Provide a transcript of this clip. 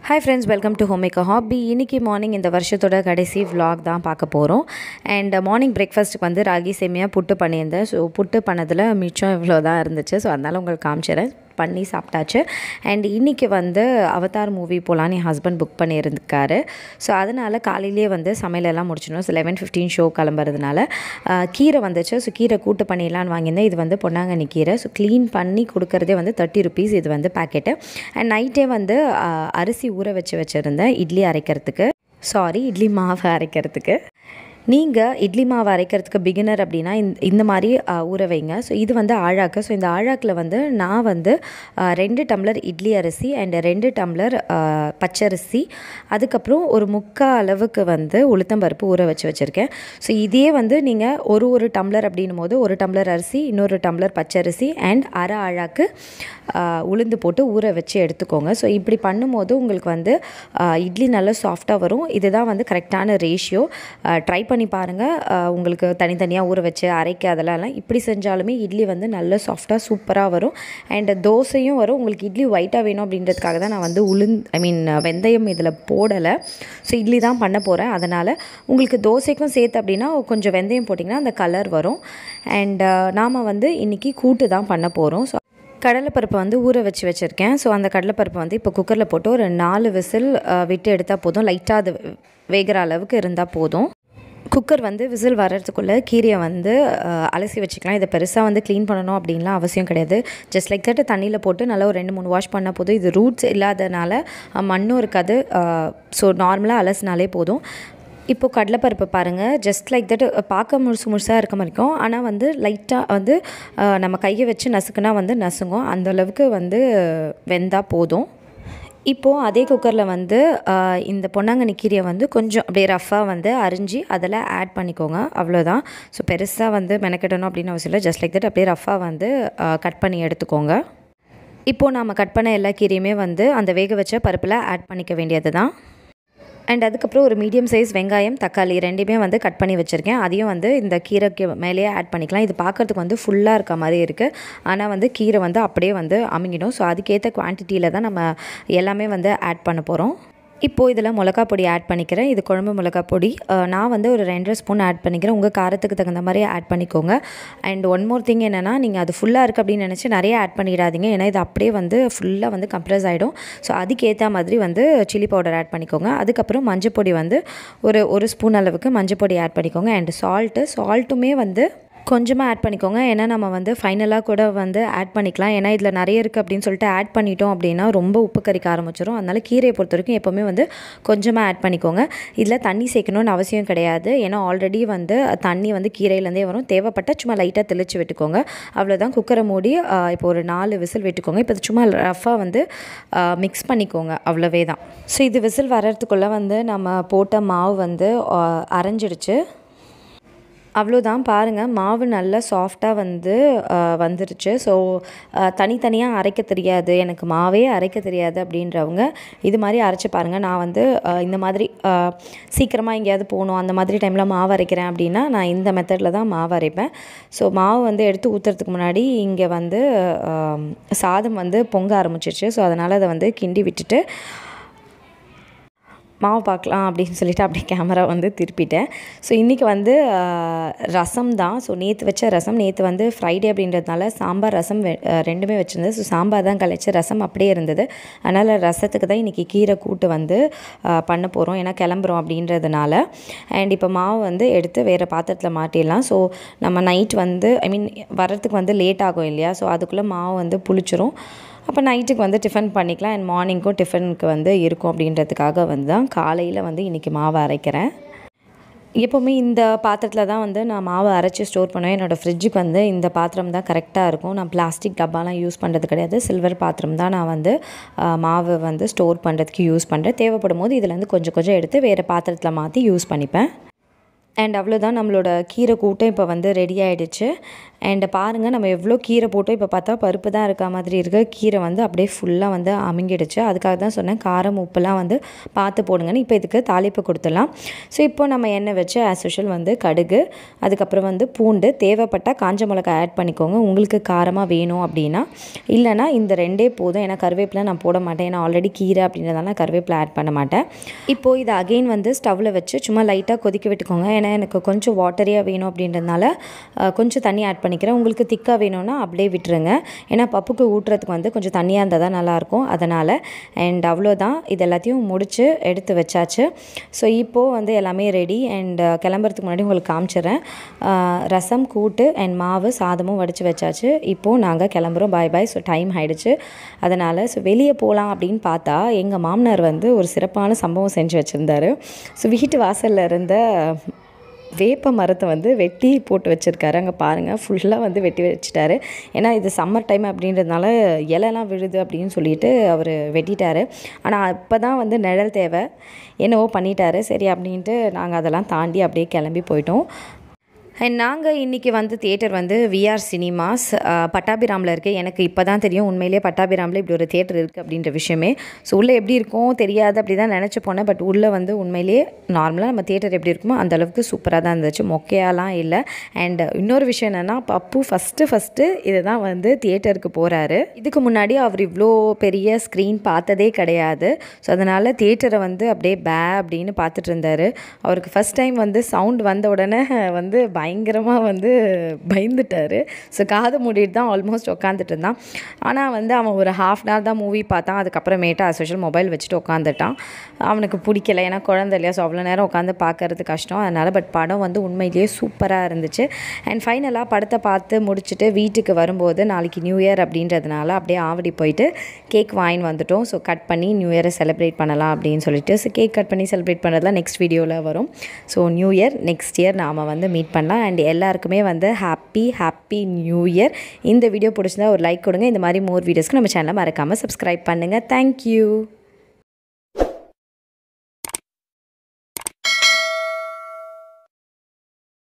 Hi friends welcome to homemaker hobby இன்றைக்கி morning இந்த வருஷத்தோட கடைசி vlog தான் பார்க்க போகிறோம் அண்ட் மார்னிங் பிரேக்ஃபாஸ்ட்டுக்கு வந்து ராகி சேமியா புட்டு பண்ணியிருந்தேன் ஸோ புட்டு பண்ணதில் மிச்சம் இவ்வளோ தான் இருந்துச்சு ஸோ அதனால் உங்களுக்கு காமிச்சிடுறேன் பண்ணி சாப்பிட்டாச்சு அண்ட் இன்றைக்கி வந்து அவதார் மூவி போகலான்னு என் ஹஸ்பண்ட் புக் பண்ணியிருந்துக்காரு ஸோ அதனால் காலையிலேயே வந்து சமையலெல்லாம் முடிச்சிடணும் ஸோ லெவன் ஃபிஃப்டீன் ஷோ கிளம்புறதுனால ஆஹ், கீரை வந்துச்சு ஸோ கீரை கூட்டு பண்ணிடலான்னு வாங்கியிருந்தேன் இது வந்து பொன்னாங்கண்ணி கீரை ஸோ க்ளீன் பண்ணி கொடுக்குறதே வந்து தேர்ட்டி ருபீஸ் இது வந்து பேக்கெட்டு அண்ட் நைட்டே வந்து ஆஹ், அரிசி ஊற வச்சு வச்சுருந்தேன் இட்லி அரைக்கிறதுக்கு சாரி இட்லி மாவு அரைக்கிறதுக்கு நீங்கள் இட்லி மாவு அரைக்கிறதுக்கு பிகினர் அப்படின்னா இந்த இந்த மாதிரி ஆ, ஊற வைங்க ஸோ இது வந்து ஆழாக்கு ஸோ இந்த ஆழாக்கில் வந்து நான் வந்து ஆ, ரெண்டு டம்ளர் இட்லி அரிசி அண்ட் ரெண்டு டம்ளர் ஆ, பச்சரிசி அதுக்கப்புறம் ஒரு முக்கால் அளவுக்கு வந்து உளுத்தம்பருப்பு ஊற வச்சு வச்சுருக்கேன் ஸோ இதே வந்து நீங்கள் ஒரு ஒரு டம்ளர் அப்படின்னும் போது ஒரு டம்ளர் அரிசி இன்னொரு டம்ளர் பச்சரிசி அண்ட் அரை ஆழாக்கு ஆ, உளுந்து போட்டு ஊற வச்சு எடுத்துக்கோங்க ஸோ இப்படி பண்ணும்போது உங்களுக்கு வந்து ஆ, இட்லி நல்லா சாஃப்டாக வரும் இதுதான் வந்து கரெக்டான ரேஷியோ ட்ரை பண்ணி பாருங்கள் உங்களுக்கு தனித்தனியாக ஊற வச்சு அரைக்க அதெல்லாம் இல்லை. இப்படி செஞ்சாலுமே இட்லி வந்து நல்ல சாஃப்டாக சூப்பராக வரும் அண்ட் தோசையும் வரும் உங்களுக்கு இட்லி ஒயிட்டாக வேணும் அப்படின்றதுக்காக தான் நான் வந்து உளுந் ஐ மீன் வெந்தயம் இதில் போடலை ஸோ இட்லி தான் பண்ண போகிறேன் அதனால் உங்களுக்கு தோசைக்கும் சேர்த்து அப்படின்னா கொஞ்சம் வெந்தயம் போட்டிங்கன்னா அந்த கலர் வரும் அண்ட் நாம் வந்து இன்றைக்கி கூட்டு தான் பண்ண போகிறோம் ஸோ கடலைப்பருப்பை வந்து ஊற வச்சு வச்சுருக்கேன் ஸோ அந்த கடலைப்பருப்பை வந்து இப்போ குக்கரில் போட்டு ஒரு நாலு விசில் விட்டு எடுத்தால் போதும் லைட்டாக அது வேகிற அளவுக்கு இருந்தால் போதும் குக்கர் வந்து விசில் வர்றதுக்குள்ளே கீரையை வந்து அஹ், அலசி வச்சுக்கலாம் இதை பெருசாக வந்து க்ளீன் பண்ணணும் அப்படின்லாம் அவசியம் கிடையாது ஜஸ்ட் லைக் தட்டு தண்ணியில் போட்டு நல்லா ஒரு ரெண்டு மூணு வாஷ் பண்ணால் போதும் இது ரூட்ஸ் இல்லாதனால அஹ், மண்ணும் இருக்காது ஸோ நார்மலாக அலசினாலே போதும் இப்போ கடலைப்பருப்பு பாருங்கள் ஜஸ்ட் லைக் தட் பார்க்க முழுசு முழுசாக இருக்க மாதிரி இருக்கும் ஆனால் வந்து லைட்டாக வந்து அஹ், நம்ம கையை வச்சு நசுக்குனா வந்து நசுங்கும் அந்த அளவுக்கு வந்து வெந்தால் போதும் இப்போது அதே குக்கரில் வந்து ஆஹ், இந்த பொன்னாங்கண்ணி கீரையை வந்து கொஞ்சம் அப்படியே ரஃப்பாக வந்து அரிஞ்சு அதில் ஆட் பண்ணிக்கோங்க அவ்வளோதான் ஸோ பெருசாக வந்து மெனக்கெட்டணும் அப்படின்னு அவசியம் இல்லை ஜஸ்ட் லைக் தட் அப்படியே ரஃப்பாக வந்து கட் பண்ணி எடுத்துக்கோங்க இப்போது நாம் கட் பண்ண எல்லா கீரையுமே வந்து அந்த வேக வச்ச பருப்பில் ஆட் பண்ணிக்க வேண்டியது தான் அண்ட் அதுக்கப்புறம் ஒரு மீடியம் சைஸ் வெங்காயம் தக்காளி ரெண்டையுமே வந்து கட் பண்ணி வச்சுருக்கேன் அதையும் வந்து இந்த கீரைக்கு மேலேயே ஆட் பண்ணிக்கலாம் இது பார்க்கறதுக்கு வந்து ஃபுல்லாக இருக்க மாதிரி இருக்குது ஆனால் வந்து கீரை வந்து அப்படியே வந்து அமுங்கிடும் ஸோ அதுக்கேற்ற குவான்டிட்டியில் தான் நம்ம எல்லாமே வந்து ஆட் பண்ண போகிறோம் இப்போது இதில் மிளகா பொடி ஆட் பண்ணிக்கிறேன் இது குழம்பு மிளகா பொடி அஹ், நான் வந்து ஒரு ரெண்டரை ஸ்பூன் ஆட் பண்ணிக்கிறேன் உங்கள் காரத்துக்கு தகுந்த மாதிரி ஆட் பண்ணிக்கோங்க அண்ட் ஒன் மோர் திங் என்னென்னா நீங்கள் அது ஃபுல்லாக இருக்குது அப்படின்னு நினச்சி நிறைய ஆட் பண்ணிடாதீங்க ஏன்னா இது அப்படியே வந்து ஃபுல்லாக வந்து கம்ப்ரஸ் ஆகிடும் ஸோ அதுக்கேற்ற மாதிரி வந்து சில்லி பவுடர் ஆட் பண்ணிக்கோங்க அதுக்கப்புறம் மஞ்சள் பொடி வந்து ஒரு ஒரு ஸ்பூன் அளவுக்கு மஞ்சள் பொடி ஆட் பண்ணிக்கோங்க அண்ட் சால்ட்டு சால்ட்டுமே வந்து கொஞ்சமாக ஆட் பண்ணிக்கோங்க ஏன்னா நம்ம வந்து ஃபைனலாக கூட வந்து ஆட் பண்ணிக்கலாம் ஏன்னா இதில் நிறைய இருக்குது அப்படின்னு சொல்லிட்டு ஆட் பண்ணிட்டோம் அப்படின்னா ரொம்ப உப்பு கறிக்க ஆரம்பிச்சிடும் அதனால கீரையை பொறுத்த வரைக்கும் எப்போவுமே வந்து கொஞ்சமாக ஆட் பண்ணிக்கோங்க இதில் தண்ணி சேர்க்கணும்னு அவசியம் கிடையாது ஏன்னா ஆல்ரெடி வந்து தண்ணி வந்து கீரையிலேருந்தே வரும் தேவைப்பட்ட சும்மா லைட்டாக தெளித்து விட்டுக்கோங்க அவ்வளோதான் குக்கரை மூடி ஆஹ், இப்போ ஒரு நாலு விசில் விட்டுக்கோங்க இப்போ இது சும்மா ரஃபாக வந்து மிக்ஸ் பண்ணிக்கோங்க அவ்வளவே தான் ஸோ இது விசில் வர்றதுக்குள்ளே வந்து நம்ம போட்ட மாவு வந்து ஆஹ், அரைஞ்சிடுச்சு அவ்வளோதான் பாருங்கள் மாவு நல்லா சாஃப்டாக வந்து அஹ், வந்துருச்சு ஸோ தனித்தனியாக அரைக்க தெரியாது எனக்கு மாவே அரைக்க தெரியாது அப்படின்றவங்க இது மாதிரி அரைச்சி பாருங்கள் நான் வந்து அஹ், இந்த மாதிரி சீக்கிரமாக எங்கேயாவது போகணும் அந்த மாதிரி டைமில் மாவு அரைக்கிறேன் அப்படின்னா நான் இந்த மெத்தடில் தான் மாவு அரைப்பேன் ஸோ மாவு வந்து எடுத்து ஊற்றுறதுக்கு முன்னாடி இங்கே வந்து அஹ், சாதம் வந்து பொங்க ஆரம்பிச்சிருச்சு ஸோ அதனால் அதை வந்து கிண்டி விட்டுட்டு மாவு பார்க்கலாம் அப்படின்னு சொல்லிட்டு அப்படியே கேமரா வந்து திருப்பிட்டேன் ஸோ இன்றைக்கி வந்து ஆஹ், ரசம் தான் ஸோ நேற்று வச்ச ரசம் நேற்று வந்து ஃப்ரைடே அப்படின்றதுனால சாம்பார் ரசம் வெ- ஆஹ், ரெண்டுமே வச்சுருந்தேன் ஸோ சாம்பார் தான் கழிச்சு ரசம் அப்படியே இருந்தது அதனால் ரசத்துக்கு தான் இன்றைக்கி கீரை கூட்டு வந்து ஆஹ், பண்ண போகிறோம் ஏன்னா கிளம்புறோம் அப்படின்றதுனால அண்ட் இப்போ மாவு வந்து எடுத்து வேறு பாத்திரத்தில் மாட்டிடலாம் ஸோ நம்ம நைட் வந்து ஐ மீன் வர்றதுக்கு வந்து லேட் ஆகும் இல்லையா ஸோ அதுக்குள்ளே மாவு வந்து புளிச்சிரும் அப்போ நைட்டுக்கு வந்து டிஃபன் பண்ணிக்கலாம் அண்ட் மார்னிங்க்கும் டிஃபனுக்கு வந்து இருக்கும் அப்படின்றதுக்காக வந்து தான் காலையில் வந்து இன்றைக்கி மாவு அரைக்கிறேன் எப்போவுமே இந்த பாத்திரத்தில் தான் வந்து நான் மாவு அரைச்சி ஸ்டோர் பண்ணுவேன் என்னோடய ஃப்ரிட்ஜுக்கு வந்து இந்த பாத்திரம் தான் கரெக்டாக இருக்கும் நான் பிளாஸ்டிக் டப்பாலாம் யூஸ் பண்ணுறது கிடையாது சில்வர் பாத்திரம் தான் நான் வந்து ஆ, மாவு வந்து ஸ்டோர் பண்ணுறதுக்கு யூஸ் பண்ணுறேன் தேவைப்படும் போது இதுலேருந்து கொஞ்சம் கொஞ்சம் எடுத்து வேறு பாத்திரத்தில் மாற்றி யூஸ் பண்ணிப்பேன் அண்ட் அவ்வளோதான் நம்மளோட கீரை கூட்டம் இப்போ வந்து ரெடி ஆகிடுச்சு அண்ட் பாருங்கள் நம்ம எவ்வளோ கீரை போட்டோம் இப்போ பார்த்தா பருப்பு தான் இருக்க மாதிரி இருக்க கீரை வந்து அப்படியே ஃபுல்லாக வந்து அமுங்கிடுச்சு அதுக்காக தான் சொன்னேன் காரம் உப்புலாம் வந்து பார்த்து போடுங்கன்னு இப்போ இதுக்கு தாளிப்பு கொடுத்துடலாம் ஸோ இப்போ நம்ம எண்ணெய் வச்சு ஆஸ் யூஷுவல் வந்து கடுகு அதுக்கப்புறம் வந்து பூண்டு தேவைப்பட்டால் காஞ்ச மிளகா ஆட் பண்ணிக்கோங்க உங்களுக்கு காரமாக வேணும் அப்படின்னா இல்லைனா இந்த ரெண்டே போதும் ஏன்னா கருவேப்பிலை நான் போட மாட்டேன் ஏன்னா ஆல்ரெடி கீரை அப்படின்றதால நான் கருவேப்பிலை ஆட் பண்ண மாட்டேன் இப்போது இதை அகெயின் வந்து ஸ்டவ்வில் வச்சு சும்மா லைட்டாக கொதிக்க விட்டுக்கோங்க ஏன்னா எனக்கு கொஞ்சம் வாட்டரியாக வேணும் அப்படின்றதுனால அஹ், கொஞ்சம் தண்ணி ஆட் பண்ணிக்கிறேன் உங்களுக்கு திக்காக வேணும்னா அப்படியே விட்டுருங்க ஏன்னா பப்புக்கு ஊட்டுறதுக்கு வந்து கொஞ்சம் தண்ணியாக இருந்தால் தான் நல்லாயிருக்கும் அதனால் அண்ட் அவ்வளோதான் இது எல்லாத்தையும் முடித்து எடுத்து வச்சாச்சு ஸோ இப்போது வந்து எல்லாமே ரெடி அண்ட் கிளம்புறதுக்கு முன்னாடி உங்களுக்கு காமிச்சிடுறேன் அஹ், ரசம் கூட்டு அண்ட் மாவு சாதமும் வடித்து வச்சாச்சு இப்போது நாங்கள் கிளம்புறோம் பாய் பாய் ஸோ டைம் ஆயிடுச்சு அதனால் ஸோ வெளியே போகலாம் அப்படின்னு பார்த்தா எங்கள் மாமனார் வந்து ஒரு சிறப்பான சம்பவம் செஞ்சு வச்சுருந்தாரு ஸோ வீட்டு வாசலில் இருந்த வேப்ப மரத்தை வந்து வெட்டி போட்டு வச்சுருக்காரு அங்கே பாருங்கள் ஃபுல்லாக வந்து வெட்டி வச்சுட்டாரு ஏன்னா இது சம்மர் டைம் அப்படின்றதுனால இலைலாம் விழுது அப்படின்னு சொல்லிட்டு அவர் வெட்டிட்டாரு ஆனால் அப்போ தான் வந்து நிழல் தேவை என்னவோ பண்ணிட்டாரு சரி அப்படின்ட்டு நாங்கள் அதெல்லாம் தாண்டி அப்படியே கிளம்பி போயிட்டோம் அண்ட் நாங்கள் இன்றைக்கி வந்து தியேட்டர் வந்து விஆர் சினிமாஸ் பட்டாபிராமில் இருக்குது எனக்கு இப்போ தான் தெரியும் உண்மையிலேயே பட்டாபிராமில் இப்படி ஒரு தியேட்டர் இருக்குது அப்படின்ற விஷயமே ஸோ உள்ளே எப்படி இருக்கும் தெரியாது அப்படி தான் நினச்சி போனேன் பட் உள்ளே வந்து உண்மையிலேயே நார்மலாக நம்ம தியேட்டர் எப்படி இருக்குமோ அந்த அளவுக்கு சூப்பராக தான் இருந்துச்சு மொக்கையாலாம் இல்லை அண்ட் இன்னொரு விஷயம் என்னென்னா பப்பு ஃபஸ்ட்டு ஃபஸ்ட்டு இதை தான் வந்து தியேட்டருக்கு போகிறாரு இதுக்கு முன்னாடி அவர் இவ்வளோ பெரிய ஸ்க்ரீன் பார்த்ததே கிடையாது ஸோ அதனால் தியேட்டரை வந்து அப்படியே பே அப்படின்னு பார்த்துட்டு இருந்தார் அவருக்கு ஃபஸ்ட் டைம் வந்து சவுண்ட் வந்த உடனே வந்து பயங்கரமாக வந்து பயந்துட்டார் ஸோ காது மூடிட்டு தான் ஆல்மோஸ்ட் உட்காந்துட்டு இருந்தான் ஆனால் வந்து அவன் ஒரு ஹாஃப் அன் ஹவர் தான் மூவி பார்த்தான் அதுக்கப்புறமேட்டு அசோஷியல் மொபைல் வச்சுட்டு உட்காந்துட்டான் அவனுக்கு பிடிக்கல ஏன்னா குழந்தை இல்லையா ஸோ அவ்வளோ நேரம் உட்காந்து பார்க்கறது கஷ்டம் அதனால் பட் படம் வந்து உண்மையிலேயே சூப்பராக இருந்துச்சு அண்ட் ஃபைனலாக படத்தை பார்த்து முடிச்சுட்டு வீட்டுக்கு வரும்போது நாளைக்கு நியூ இயர் அப்படின்றதுனால அப்படியே ஆவடி போயிட்டு கேக் வாங்கி வந்துட்டோம் ஸோ கட் பண்ணி நியூ இயரை செலிப்ரேட் பண்ணலாம் அப்படின்னு சொல்லிட்டு ஸோ கேக் கட் பண்ணி செலிப்ரேட் பண்ணுறதுலாம் நெக்ஸ்ட் வீடியோவில் வரும் so new year next year நாம் வந்து மீட் பண்ணலாம் அண்ட் எல்லாருக்குமே வந்து ஹாப்பி ஹாப்பி நியூ இயர் இந்த வீடியோ பிடிச்சிருந்தா ஒரு லைக் கொடுங்க இந்த மாதிரி மோர் வீடியோஸ்க்கு நம்ம சேனலை மறக்காமல் சப்ஸ்கிரைப் பண்ணுங்கள் தேங்க்யூ